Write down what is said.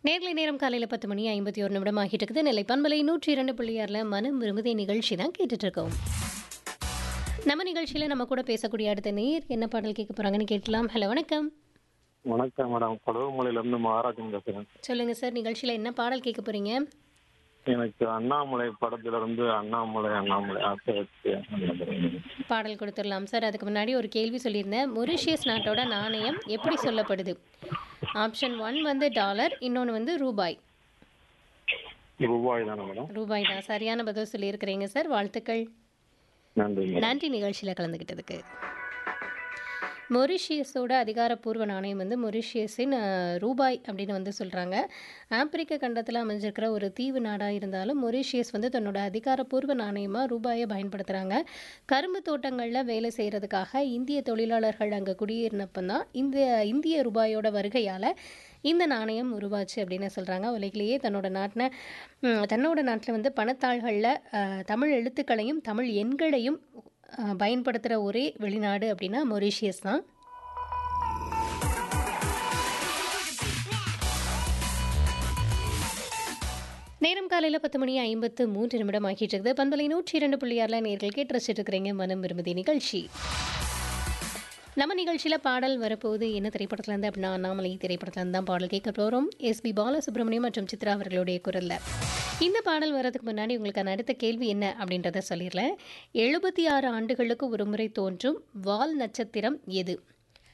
நேர்லை நேரம் காலையில் பத்து மணி ஐம்பத்தி ஒரு நிமிடம் ஆகிட்டு இருக்குது நெல்லை பண்பலை நூற்றி இரண்டு புள்ளியாரில் மனம் விரும்புதே நிகழ்ச்சி தான் கேட்டுட்டு இருக்கோம் நம்ம நிகழ்ச்சியில் நம்ம கூட பேசக்கூடிய அடுத்த நேர் என்ன பாடல் கேட்க போகிறாங்கன்னு கேட்கலாம் ஹலோ வணக்கம் வணக்கம் மேடம் கொடவுமலையில இருந்து மகாராஜன் பேசுறேன் சொல்லுங்க சார் நிகழ்ச்சியில் என்ன பாடல் கேட்க போறீங்க எனக்கு அண்ணாமலை படத்துல இருந்து அண்ணாமலை அண்ணாமலை ஆசை வச்சு பாடல் கொடுத்துடலாம் சார் அதுக்கு முன்னாடி ஒரு கேள்வி சொல்லியிருந்தேன் மொரிஷியஸ் நாட்டோட நாணயம் எப்படி சொல்லப்படுது ஆப்ஷன் ஒன் வந்து டாலர் இன்னொன்று வந்து ரூபாய் ரூபாய் தானே மேடம் ரூபாய் தான் சரியான பதில் சொல்லியிருக்கிறீங்க சார் வாழ்த்துக்கள் நன்றி மேடம் நன்றி நிகழ்ச்சியில் கலந்துக்கிட்டதுக்கு மொரிஷியஸோட அதிகாரப்பூர்வ நாணயம் வந்து மொரிஷியஸின் அஹ், ரூபாய் அப்படின்னு வந்து சொல்கிறாங்க ஆப்பிரிக்க கண்டத்தில் அமைஞ்சிருக்கிற ஒரு தீவு நாடாக இருந்தாலும் மொரிஷியஸ் வந்து தன்னோட அதிகாரப்பூர்வ நாணயமாக ரூபாயை பயன்படுத்துகிறாங்க கரும்பு தோட்டங்களில் வேலை செய்கிறதுக்காக இந்திய தொழிலாளர்கள் அங்கே குடியேறினப்போ தான் இந்த இந்திய ரூபாயோட வருகையால் இந்த நாணயம் உருவாச்சு அப்படின்னு சொல்கிறாங்க உலகிலேயே தன்னோட நாட்டின ம், தன்னோட நாட்டில் வந்து பணத்தாள்களில் அஹ், தமிழ் எழுத்துக்களையும் தமிழ் எண்களையும் பயன்படுத்துகிற ஒரே வெளிநாடு அப்படின்னா மொரிஷியஸ் தான் நேரம் காலையில் பத்து மணி ஐம்பத்து மூன்று நிமிடம் ஆகிட்டு இருக்குது பந்தலை நூற்றி இரண்டு புள்ளியாரில் நேர்கள் கேட்டு ரசிச்சுட்டு இருக்கிறீங்க மனம் விரும்புதி நிகழ்ச்சி நம்ம நிகழ்ச்சியில் பாடல் வரப்போகுது என்ன திரைப்படத்துல இருந்து அப்படின்னா அண்ணாமலை திரைப்படத்துல இருந்து தான் பாடல் கேட்க போகிறோம் எஸ்பி பாலசுப்ரமணியம் மற்றும் சித்ரா அவர்களுடைய குரலில் இந்த பாடல் வரதுக்கு முன்னாடி உங்களுக்கான அடுத்த கேள்வி என்ன அப்படின்றத சொல்லிடல எழுபத்தி ஆறு ஆண்டுகளுக்கு ஒரு முறை தோன்றும் வால் நட்சத்திரம் எது